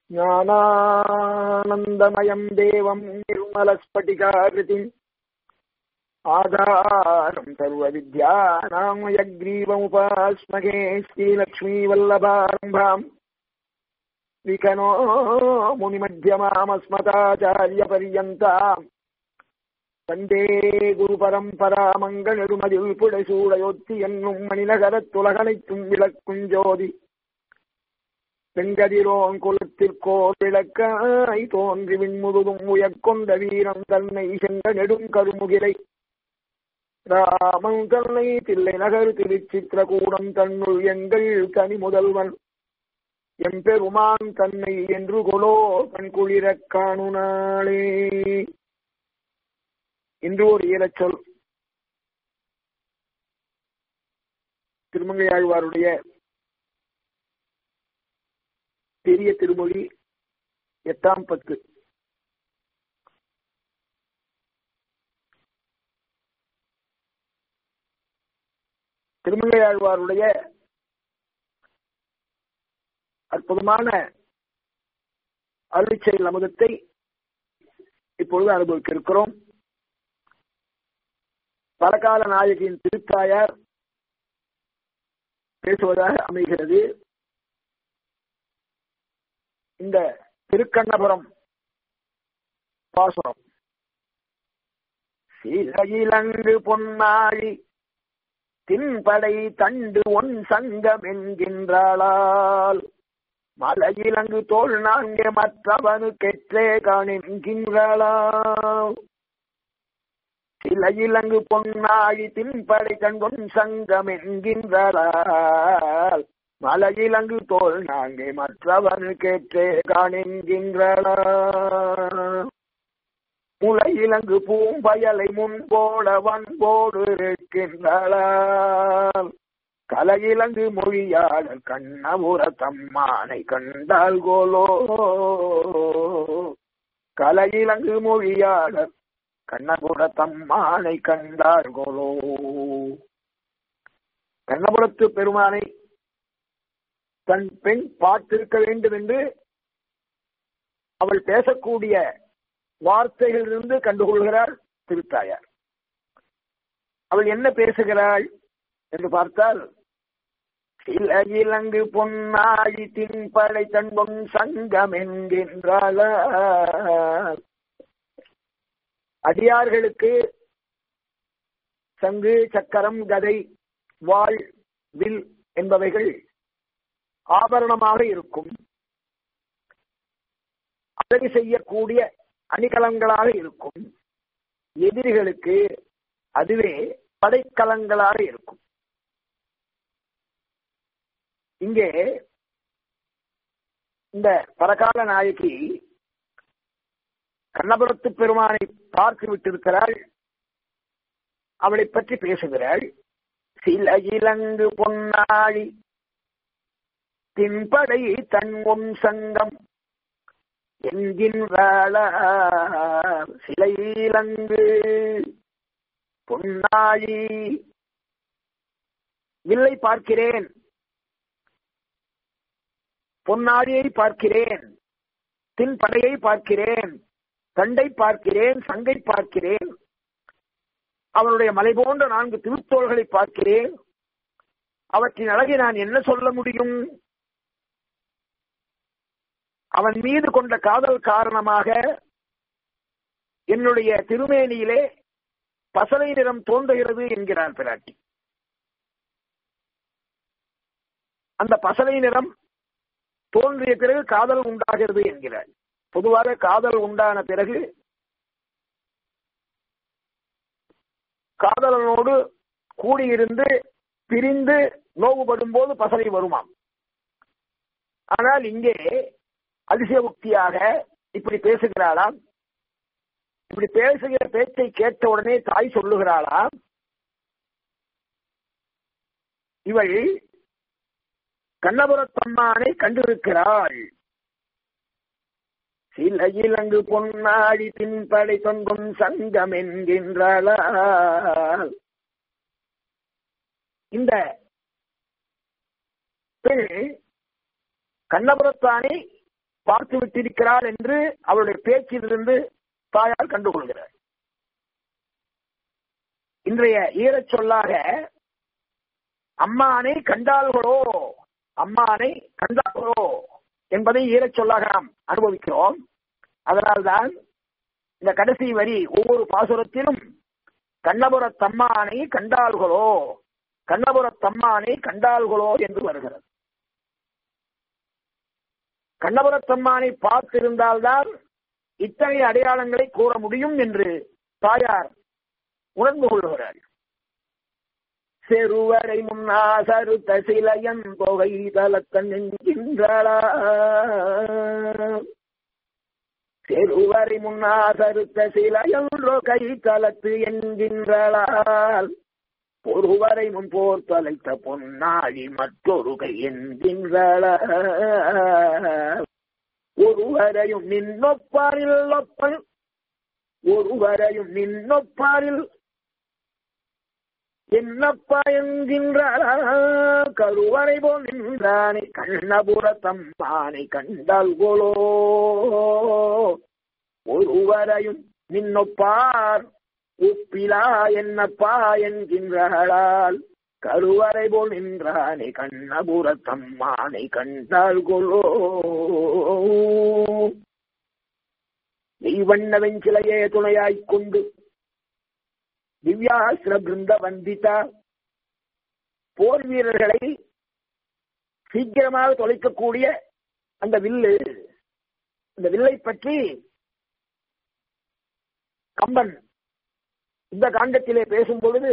ज्ञानानन्दमयम् देवम् निर्मलस्फटिकाकृतिम् आधारम् सर्वविद्यानामयग्रीवमुपास्महे श्रीलक्ष्मीवल्लभारम्भाम् विकनो मुनिमध्यमामस्मताचार्यपर्यन्ताम् வந்தே குரு பரம்பரா மங்களெருமதில் புடைசூடையொத்தி என்னும் மணிநகரத்துலகனைத்தும் விளக்கும் ஜோதி செங்கதிரோன் குலத்திற்கோர் விளக்காய் தோன்றி விண்முதுகும் உயர்கொண்ட வீரம் தன்னை செங்க நெடும் கருமுகிலை ராமன் தன்னை தில்லை நகர் திருச்சித்திரகூடம் தன்னுள் எங்கள் தனி முதல்வன் எம்பெருமான் தன்னை என்று கொலோ கண் குளிரக் காணு நாளே இன்று ஒரு ஈரச்சொல் திருமங்கையாழ்வாருடைய பெரிய திருமொழி எட்டாம் பத்து திருமங்கையாழ்வாருடைய அற்புதமான அருளிச்செயல் அமுதத்தை இப்பொழுது அனுபவிக்க இருக்கிறோம் பலகால நாயகியின் திருத்தாயார் பேசுவதாக அமைகிறது இந்த திருக்கண்ணபுரம் பாசுரம் சிலையிலங்கு பொன்னாழி தின்படை தண்டு ஒன் சங்கம் என்கின்றாளால் மலையிலங்கு தோல் நான்கே மற்றவனு கெற்றே காணின்கின்றாளாம் சிலையிலங்கு பொன்னாழி தின்படை கண்பொன் சங்கம் என்கின்றாள் மலையிலங்கு தோல் நாங்கே மற்றவனு கேற்றே காணின்கின்றன முளையிலங்கு பூம்பயலை முன்போட வன்போடு இருக்கின்றாள் கலையிலங்கு மொழியாளர் கண்ணபுர தம்மானை கண்டால் கோலோ கலையிலங்கு மொழியாளர் கண்ணபுர தம்மானை கண்டார்களோ கண்ணபுரத்து பெருமானை தன் பெண் பார்த்திருக்க வேண்டும் என்று அவள் பேசக்கூடிய வார்த்தைகளிலிருந்து கண்டுகொள்கிறார் திருத்தாயார் அவள் என்ன பேசுகிறாள் என்று பார்த்தால் இலங்கு பொன்னாழி தின்படை தன்பொன் சங்கம் என்கின்றாள் அடியார்களுக்கு சங்கு சக்கரம் கதை வாழ் வில் என்பவைகள் ஆபரணமாக இருக்கும் அழகு செய்யக்கூடிய அணிகலங்களாக இருக்கும் எதிரிகளுக்கு அதுவே படைக்கலங்களாக இருக்கும் இங்கே இந்த பரகால நாயகி கண்ணபுரத்து பெருமானை பார்த்து விட்டிருக்கிறாள் அவளை பற்றி பேசுகிறாள் சில இலங்கு பொன்னாழி தின்படை தன் ஒன் சங்கம் என்கின்றாள சிலை இலங்கு பொன்னாழி வில்லை பார்க்கிறேன் பொன்னாடியை பார்க்கிறேன் தின்படையை பார்க்கிறேன் தண்டை பார்க்கிறேன் சங்கை பார்க்கிறேன் அவனுடைய மலை போன்ற நான்கு திருத்தோள்களை பார்க்கிறேன் அவற்றின் அழகை நான் என்ன சொல்ல முடியும் அவன் மீது கொண்ட காதல் காரணமாக என்னுடைய திருமேனியிலே பசலை நிறம் தோன்றுகிறது என்கிறார் பிராட்டி அந்த பசலை நிறம் தோன்றிய பிறகு காதல் உண்டாகிறது என்கிறார் பொதுவாக காதல் உண்டான பிறகு காதலனோடு கூடியிருந்து பிரிந்து நோவுபடும் போது பசலை வருமாம் ஆனால் இங்கே அதிசயோக்தியாக இப்படி பேசுகிறாளாம் இப்படி பேசுகிற பேச்சை கேட்ட உடனே தாய் சொல்லுகிறாளாம் இவள் கண்ணபுரத்தம்மானை கண்டிருக்கிறாள் சில இலங்கு பொன்னாடி பின்படை தொங்கும் சங்கம் என்கின்றாள் இந்த பெண் கண்ணபுரத்தானை பார்த்து விட்டிருக்கிறாள் என்று அவளுடைய பேச்சிலிருந்து தாயார் கண்டுகொள்கிறார் இன்றைய ஈரச் சொல்லாக அம்மானை கண்டாள்களோ அம்மானை கண்டாள்களோ என்பதை ஈரச் சொல்லாக நாம் அனுபவிக்கிறோம் அதனால்தான் இந்த கடைசி வரி ஒவ்வொரு பாசுரத்திலும் கண்ணபுரத்தம்மானை கண்டாள்களோ கண்ணபுரத்தம்மானை கண்டாள்களோ என்று வருகிறது கண்ணபுரத்தம்மானை பார்த்திருந்தால்தான் இத்தகைய அடையாளங்களை கூற முடியும் என்று தாயார் உணர்ந்து கொள்கிறார் செருவரை முன்னாசருத்த சிலையன் தொகை தலத்தன் என்கின்றாளா செருவரை முன்னாசருத்த சிலையொன்றோ கை தலத்து என்கின்றாள் ஒருவரை முன் போர் தொலைத்த பொன்னாழி மற்றொரு கை என்கின்றாள ஒருவரையும் நின்னொப்பாரில் ஒப்பன் ஒருவரையும் நின்னொப்பாரில் என்னப்பா என்கின்றாளா கருவறை போல் நின்றானே கண்ணபுரத்தம்மானை கண்டால் கோலோ ஒருவரையும் நின்னொப்பார் உப்பிலா என்னப்பா என்கின்றாளால் கருவறை போல் நின்றானே கண்ணபுரத்தம்மானை கண்டால் கொலோ தெய்வண்ண வெஞ்சிலையே துணையாய்க் கொண்டு திவ்யாஸ்திர பிருந்த வந்திதா போர் வீரர்களை சீக்கிரமாக தொலைக்கக்கூடிய அந்த வில்லு அந்த வில்லை பற்றி கம்பன் இந்த காண்டத்திலே பேசும் பொழுது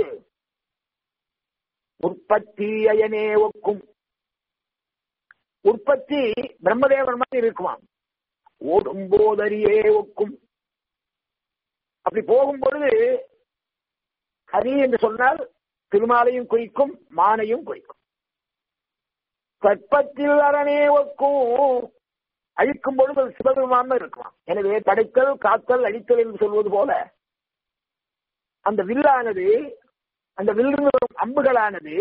உற்பத்தி அயனே ஒக்கும் உற்பத்தி பிரம்மதேவன் மாதிரி இருக்குமாம் ஓடும் போதறியே ஒக்கும் அப்படி போகும் பொழுது ஹரி என்று சொன்னால் திருமாலையும் குறிக்கும் மானையும் குறிக்கும் கற்பத்தில் அரணே ஒக்கும் அழிக்கும் பொழுது சிவபெருமான் இருக்குமா எனவே தடைத்தல் காத்தல் அழித்தல் என்று சொல்வது போல அந்த வில்லானது அந்த வில்லிருந்து வரும் அம்புகளானது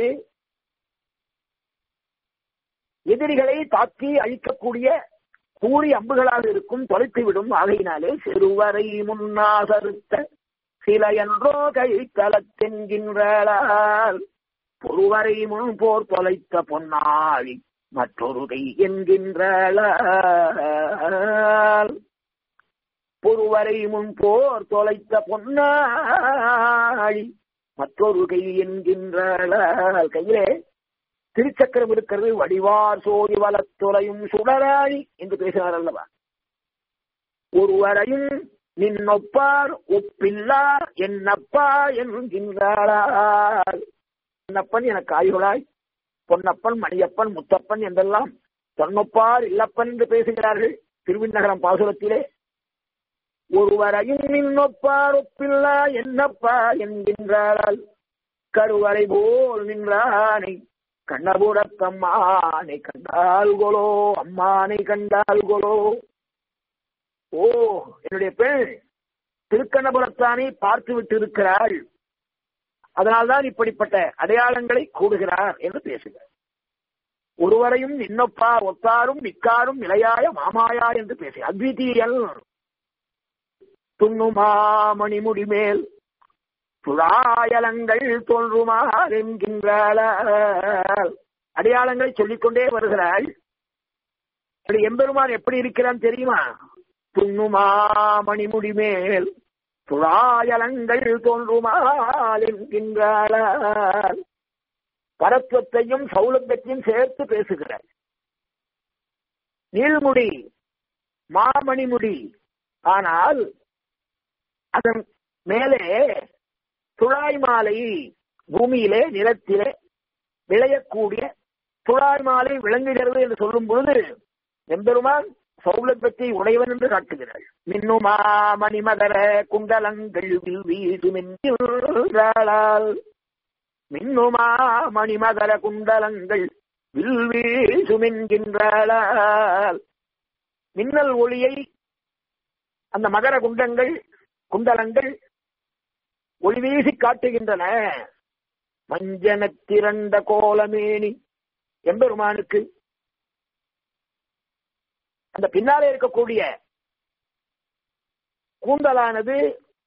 எதிரிகளை தாக்கி அழிக்கக்கூடிய கூறி அம்புகளாக இருக்கும் தொலைத்து விடும் ஆகையினாலே சிறுவரை முன்னாசருத்த சில என்றோ கை தளத்தென்கின்றாள் பொறுவரை முன் போர் தொலைத்த பொன்னாழி மற்றொரு கை என்கின்றாள் பொறுவரை முன் போர் தொலைத்த பொன்னாழி மற்றொரு கை என்கின்றாள் கையிலே திருச்சக்கரம் இருக்கிறது வடிவார் சோதி வளத்துறையும் சுடராழி என்று பேசுகிறார் அல்லவா ஒருவரையும் நின்னொப்பார் ஒப்பில்லா என்னப்பா என்கின்றாள் என்னப்பன் எனக்கு ஆயுளாய் பொன்னப்பன் மணியப்பன் முத்தப்பன் என்றெல்லாம் தன்னொப்பார் இல்லப்பன் என்று பேசுகிறார்கள் திருவிண்ணகரம் பாசுரத்திலே ஒருவரையும் நின்னொப்பார் ஒப்பில்லா என்னப்பா என்கின்றாள் கருவறை போல் நின்றானை கண்ணபுரத்தம்மானை கண்டால்கொலோ அம்மானை கண்டால்கொலோ ஓ என்னுடைய பெண் திருக்கண்ணபுரத்தானை பார்த்து விட்டு இருக்கிறாள் அதனால்தான் இப்படிப்பட்ட அடையாளங்களை கூடுகிறார் என்று பேசுகிறார் ஒருவரையும் நின்னொப்பா ஒத்தாரும் மிக்காரும் நிலையாய மாமாயா என்று பேசு அத்விதீயல் துண்ணுமா மணிமுடி மேல் சுழாயலங்கள் தோன்றுமார் என்கின்றாள் அடையாளங்களை சொல்லிக்கொண்டே வருகிறாள் எம்பெருமான் எப்படி இருக்கிறான் தெரியுமா துண்ணுமா மணிமுடி மேல் சுழாயலங்கள் தோன்றுமால் என்கின்றாள் பரத்வத்தையும் சௌலபத்தையும் சேர்த்து பேசுகிறார் நீள்முடி மாமணிமுடி ஆனால் அதன் மேலே துழாய் மாலை பூமியிலே நிலத்திலே விளையக்கூடிய துழாய் மாலை விளங்குகிறது என்று சொல்லும் பொழுது எம்பெருமான் சௌலபத்தை உடையவன் என்று காட்டுகிறாள் மின்னுமா மணிமகர குண்டலங்கள் வீசுமென்றாள் மின்னுமா மணிமகர குண்டலங்கள் வில் வீசுமென்கின்றாள் மின்னல் ஒளியை அந்த மகர குண்டங்கள் குண்டலங்கள் ஒளி வீசி காட்டுகின்றன மஞ்சன திரண்ட கோலமேனி எம்பெருமானுக்கு அந்த பின்னாலே இருக்கக்கூடிய கூந்தலானது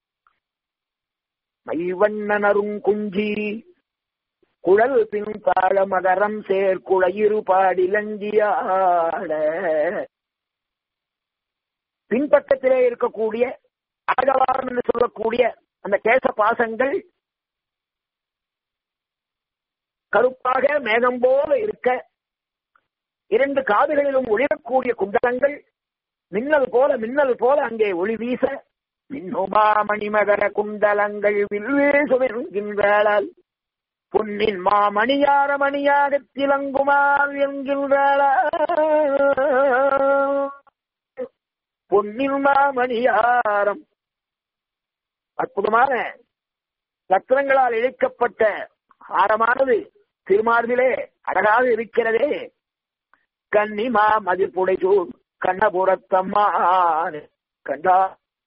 மைவண்ணனரும் குஞ்சி குழல் பின் தாழ மகரம் சேர் குழையிரு பாடிலங்கியாட பின்பக்கத்திலே இருக்கக்கூடிய அழகவாரம் என்று சொல்லக்கூடிய அந்த கேச பாசங்கள் கருப்பாக மேகம் போல இருக்க இரண்டு காதுகளிலும் ஒளிரக்கூடிய குண்டலங்கள் மின்னல் போல மின்னல் போல அங்கே ஒளி வீச மின்னுமா மணிமகர குண்டலங்கள் வில்வேசுகின்றாள் பொன்னின் மாமணியார மணியாக திலங்குமார் என்கின்றாள் பொன்னின் மாமணியாரம் அற்புதமான ரத்னங்களால் இழைக்கப்பட்ட ஆரமானது திருமார்பிலே அழகாக இருக்கிறதே கன்னிமா மதிப்புடைசூர் கண்ணபுரத்தம்மான் கண்டா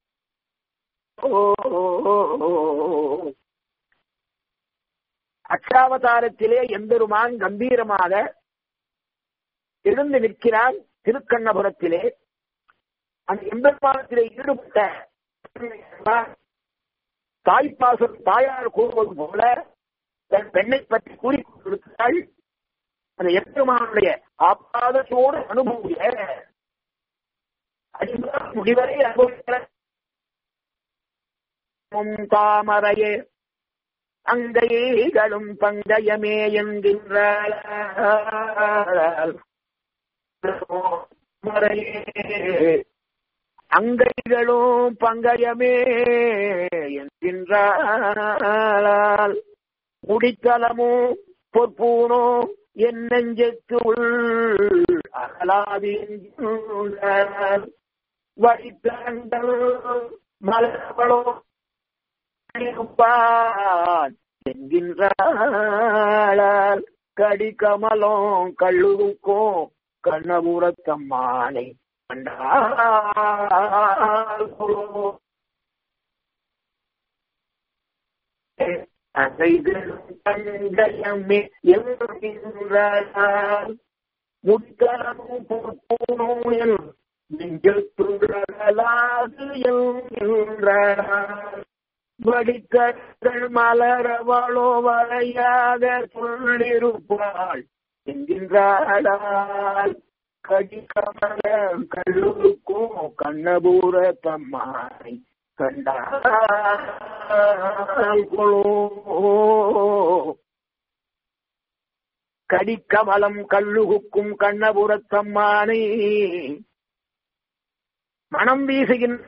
அக்ஷாவதாரத்திலே எம்பெருமான் கம்பீரமாக எழுந்து நிற்கிறான் திருக்கண்ணபுரத்திலே அந்த எம்பெருமானத்திலே ஈடுபட்ட தாய்ப்பாசம் தாயார் கூறுவது போல தன் பெண்ணை பற்றி கூறிக்கொண்டிருக்கிறாள் அந்த எம்பெருமானுடைய ஆப்பாதத்தோடு அனுபவிய அடிமுதல் முடிவரை அனுபவிக்கிற தாமரையே அங்கைகளும் பங்கயமே என்கின்ற அங்கைகளும் பங்கயமே என்கின்றாள் முடித்தலமும் பொற்பூனோ என் நெஞ்சத்து உள் அகலாதீர்கள் வடித்தங்கள் மலர்களோ இருப்பான் என்கின்றாள் கடிக்கமலம் கல்லுருக்கும் கண்ணபுரத்தம்மானை கண்டாள் கண்டயமே என்கின்றாள் முத்தரமும் பொறுப்போனோயில் நெஞ்சல் துழலாது என்கின்றாள் வடிக்கற்கள் மலரவளோ வரையாக சொல்லிருப்பாள் என்கின்றாள் கடிக்கமல கல்லுக்கும் கண்ணபூர தம்மானை கண்டாள் கடிக்கமலம் கல்லுகுக்கும் கண்ணபுரத்தம்மானை மனம் வீசுகின்ற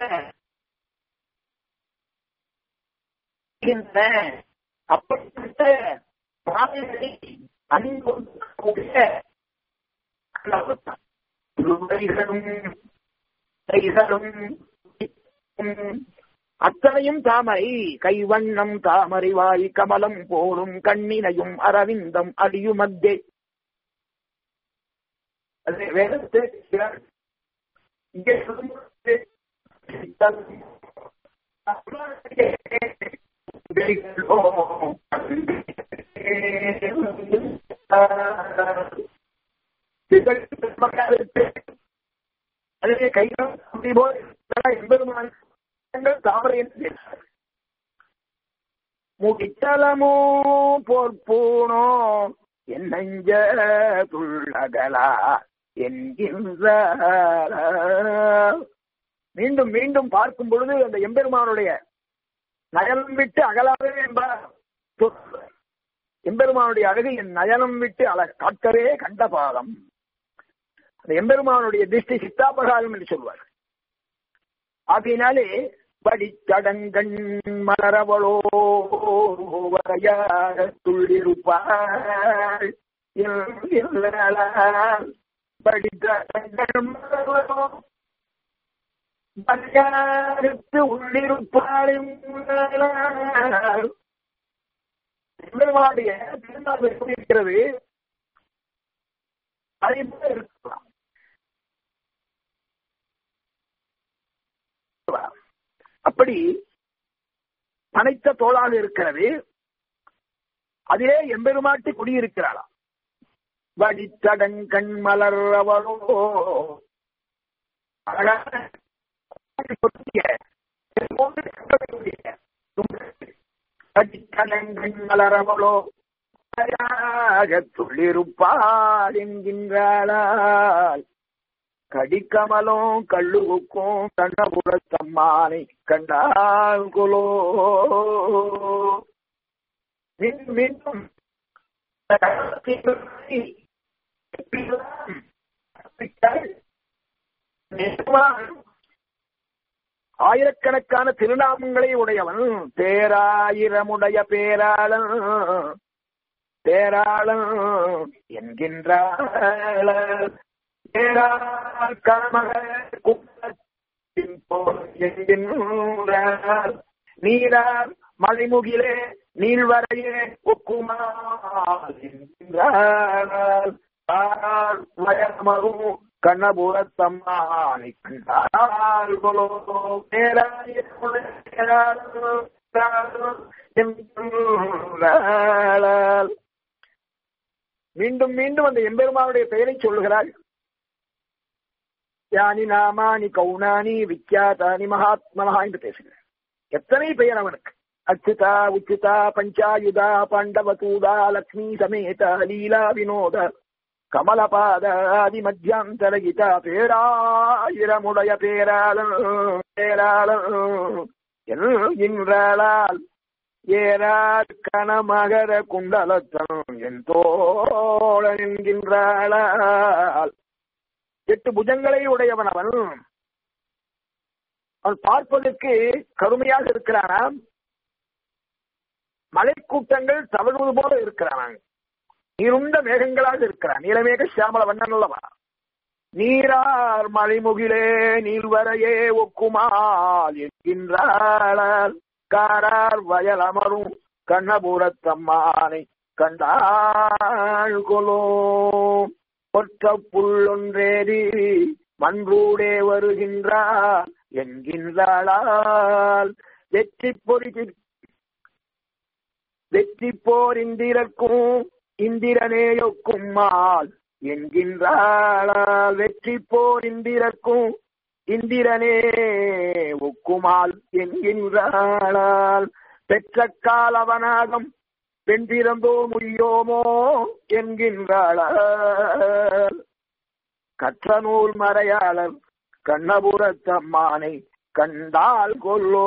அப்படிப்பட்ட பாதைகளை அணிந்துடைய அத்தனையும் தாமரை கைவண்ணம் தாமரை வாய் கமலம் போலும் கண்ணினையும் அரவிந்தம் அடியுமத்தே அது வேதத்தை இங்கே அதே கைகள் போல் எண்பது தாமரை என்று முடித்தலமோ பொற்பூனோ என் நெஞ்ச துள்ளகலா என்கின்ற மீண்டும் மீண்டும் பார்க்கும் பொழுது அந்த எம்பெருமானுடைய நயனம் விட்டு அகலாவே என்பார் எம்பெருமானுடைய அழகு என் நயனம் விட்டு அழ காக்கவே கண்ட பாதம் அந்த எம்பெருமானுடைய திருஷ்டி சித்தாபகாரம் என்று சொல்வார் ஆகையினாலே படித்தடங்கண் மலரவளோ வரையாக துள்ளிருப்பாள் படித்தடங்கண் மலரவளோ பரிகாரத்து உள்ளிருப்பாளையும் பெருமாளுடைய திருநாள் எப்படி இருக்கிறது அதே போல இருக்கலாம் அப்படி அனைத்த தோளாக இருக்கிறது அதிலே எம்பெருமாட்டி குடியிருக்கிறாளாம் வடித்தடங்கண் மலர் அவளோ அழகான மலரவளோ துள்ளிருப்பாள் என்கின்றாளால் கடிக்கமலும் கள்ளுவுக்கும் கண்ணபுரத்தம்மானை கண்டால் குலோ மீண்டும் ஆயிரக்கணக்கான திருநாமங்களை உடையவன் பேராயிரமுடைய பேராளன் பேராளன் என்கின்றாள் பேராள் கமக என்கின்றார் நீரார் மழைமுகிலே நீள்வரையே ஒக்குமால் என்கின்றார் வயமரும் கண்ணபுரத்தம்மானை கண்டால் கொலோ மீண்டும் மீண்டும் அந்த எம்பெருமானுடைய பெயரை சொல்லுகிறாள் யானி நாமானி கௌனானி விக்யாதானி மகாத்மனா என்று பேசுகிறார் எத்தனை பெயர் அவனுக்கு அச்சுதா உச்சிதா பஞ்சாயுதா பாண்டவதூதா லக்ஷ்மி சமேத லீலா வினோத கமலபாத ஆதி மத்தியாந்தர கீதா பேராயிரமுடைய பேராளன் பேராளன் என்கின்றாளால் ஏறார் கனமகர குண்டலத்தன் என் தோழன் என்கின்றாளால் எட்டு புஜங்களை உடையவன் அவன் அவன் பார்ப்பதற்கு கருமையாக இருக்கிறானாம் மலைக்கூட்டங்கள் தவழ்வது போல இருக்கிறான் நீருண்ட மேகங்களாக இருக்கிறான் நீலமேக சியாமல வண்ணன் அல்லவா நீரார் மலைமுகிலே நீள்வரையே ஒக்குமால் என்கின்றாள் காரார் வயல் அமரும் கண்ணபுரத்தம்மானை கண்டாள் கொலோ ஒற்ற புள்ளொன்றேறி மன்றூடே வருகின்றார் என்கின்றாளால் வெற்றி பொறி வெற்றி போர் இந்திரக்கும் இந்திரனேயொக்கும் மால் என்கின்றாளால் வெற்றி போர் இந்திரக்கும் இந்திரனே ஒக்குமால் என்கின்றாளால் பெற்ற கால் அவனாகம் பெண் பிறந்தோ முய்யோமோ என்கின்றாளால் கற்ற நூல் மறையாளர் கண்ணபுரத்தம்மானை கண்டால் கொல்லோ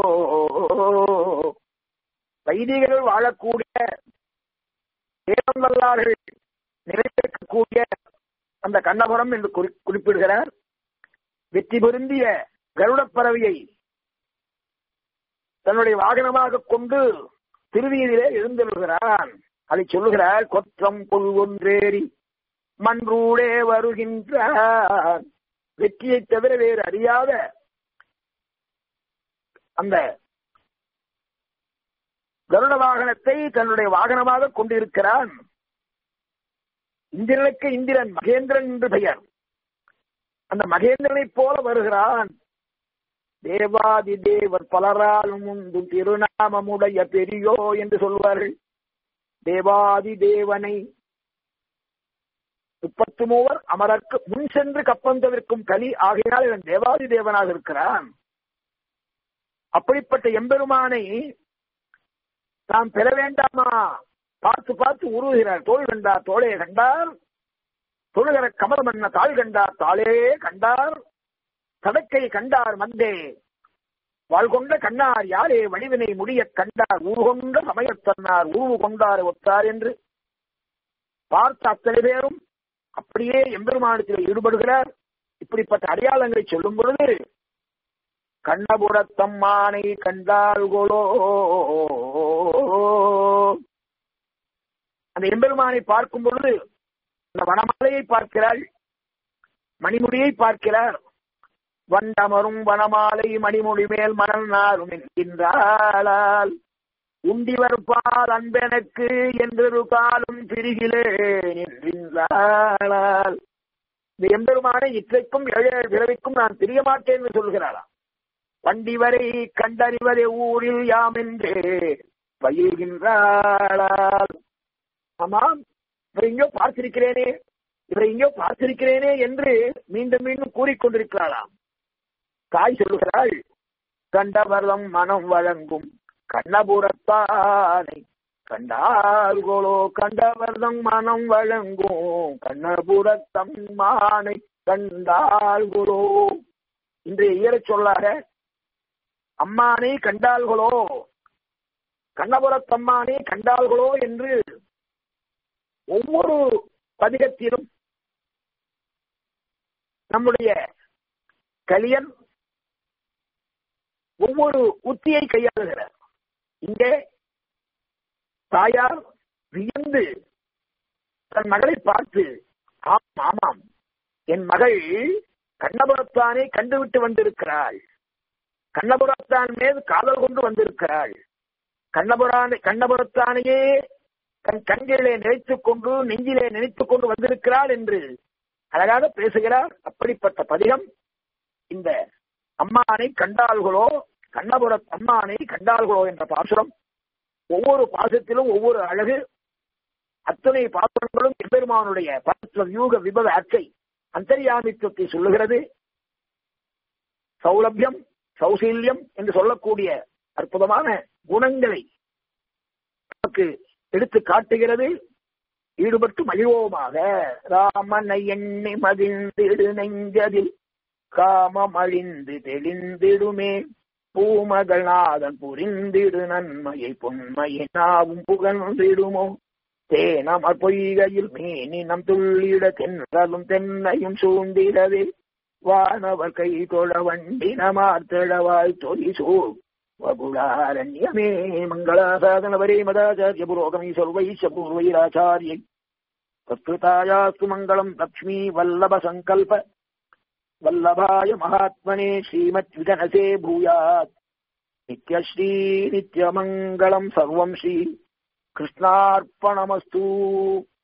வைதிகர்கள் வாழக்கூடிய தேவம் வல்லார்கள் நிறைவேற்றக்கூடிய அந்த கண்ணபுரம் என்று குறிப்பிடுகிறார் வெற்றி பொருந்திய கருடப் பறவையை தன்னுடைய வாகனமாக கொண்டு திருவீதியிலே எழுந்தெழுகிறான் அதை சொல்லுகிறார் கொற்றம் புல் ஒன்றேறி மன்றூடே வருகின்றார் வெற்றியை தவிர வேறு அறியாத அந்த கருட வாகனத்தை தன்னுடைய வாகனமாக கொண்டிருக்கிறான் இந்திரனுக்கு இந்திரன் மகேந்திரன் என்று பெயர் அந்த மகேந்திரனைப் போல வருகிறான் தேவாதி தேவர் பலரால் முந்து திருநாமமுடைய பெரியோ என்று சொல்வார்கள் தேவாதி தேவனை முப்பத்து மூவர் அமரர்க்கு முன் சென்று கப்பம் தவிர்க்கும் கலி ஆகையால் இவன் தேவாதி தேவனாக இருக்கிறான் அப்படிப்பட்ட எம்பெருமானை நாம் பெற வேண்டாமா பார்த்து பார்த்து உருவுகிறார் தோல் கண்டார் தோளே கண்டார் தொழுகிற கமலம் என்ன தாள் கண்டார் தாளே கண்டார் தடக்கை கண்டார் மந்தே வாழ்கொண்ட கண்ணார் யாரே வடிவினை முடிய கண்டார் ஊர்கொண்ட சமயத்தன்னார் உருவு கொண்டார் ஒத்தார் என்று பார்த்த அத்தனை பேரும் அப்படியே எம்பெருமானத்தில் ஈடுபடுகிறார் இப்படிப்பட்ட அடையாளங்களை சொல்லும் பொழுது கண்ணபுரத்தம்மானை கண்டால் கோலோ அந்த எம்பெருமானை பார்க்கும் பொழுது அந்த வனமலையை பார்க்கிறாள் மணிமுடியை பார்க்கிறார் வண்டமரும் வனமாலை மணிமொழி மேல் மணல் நாரும் என்கின்றாளால் உண்டிவர் பால் அன்பெனக்கு என்று காலும் பிரிகிலேன் என்கின்றாளால் இந்த எம்பெருமானை இற்றைக்கும் ஏழேழு பிறவிக்கும் நான் தெரிய மாட்டேன் என்று சொல்கிறாளாம் வண்டிவரை கண்டறிவதே ஊரில் யாம் என்றே பயில்கின்றாளால் ஆமாம் எங்கோ பார்த்திருக்கிறேனே இவரை எங்கேயோ பார்த்திருக்கிறேனே என்று மீண்டும் மீண்டும் கூறிக்கொண்டிருக்கிறாளாம் தாய் சொல்லுகிறாள் கண்டவர்தம் மனம் வழங்கும் கண்ணபுரத்தானை கண்டார்களோ கண்டவர்தம் மனம் வழங்கும் கண்ணபுரத்தம் மானை கண்டாள்களோ இன்றைய ஈரச் சொல்லாக அம்மானை கண்டாள்களோ கண்ணபுரத்தம்மானை கண்டாள்களோ என்று ஒவ்வொரு பதிகத்திலும் நம்முடைய கலியன் ஒவ்வொரு உத்தியை கையாளுகிறார் இங்கே தாயார் வியந்து தன் மகளை பார்த்து ஆம் ஆமாம் என் மகள் கண்ணபுரத்தானே கண்டுவிட்டு வந்திருக்கிறாள் கண்ணபுரத்தான் மீது காதல் கொண்டு வந்திருக்கிறாள் கண்ணபுரானை கண்ணபுரத்தானையே தன் கண்களிலே நினைத்துக் கொண்டு நெஞ்சிலே நினைத்துக் கொண்டு வந்திருக்கிறாள் என்று அழகாக பேசுகிறார் அப்படிப்பட்ட பதிகம் இந்த அம்மானை கண்டாள்களோ கண்ணபுரத் அம்மானை கண்டாள்களோ என்ற பாசுரம் ஒவ்வொரு பாசத்திலும் ஒவ்வொரு அழகு அத்தனை பாசுரங்களும் எம்பெருமானுடைய பரத்வ வியூக விபவ அச்சை அந்தரியாமித்துவத்தை சொல்லுகிறது சௌலபியம் சௌசீல்யம் என்று சொல்லக்கூடிய அற்புதமான குணங்களை நமக்கு எடுத்து காட்டுகிறது ஈடுபட்டு மகிழ்வோமாக ராமனை எண்ணி மகிழ்ந்திடு நெஞ்சதில் காமம் அழிந்து தெளிந்திடுமே பூமகள் நாதன் புரிந்திடு நன்மையை பொன்மையை நாவும் புகழ்ந்திடுமோ தேனமர் பொய்கையில் மீனினம் துள்ளிட தென்றலும் தென்னையும் சூழ்ந்திடவே வானவர் கை தொழ வண்டினமார்த்தழவாய் தொலி சூழ் வகுளாரண்யமே மங்களாசாதனவரே மதாச்சாரிய புரோகமி சொல்வைஷ பூர்வைராச்சாரியை தத்கிருதாயாஸ்து மங்களம் லக்ஷ்மீ வல்லப சங்கல்ப வல்லபாய மகாத்மனே ஸ்ரீமத் விகனசே பூயாத் நித்யஸ்ரீ நித்யமங்கலம் சர்வம் ஸ்ரீ கிருஷ்ணார்ப்பணமஸ்து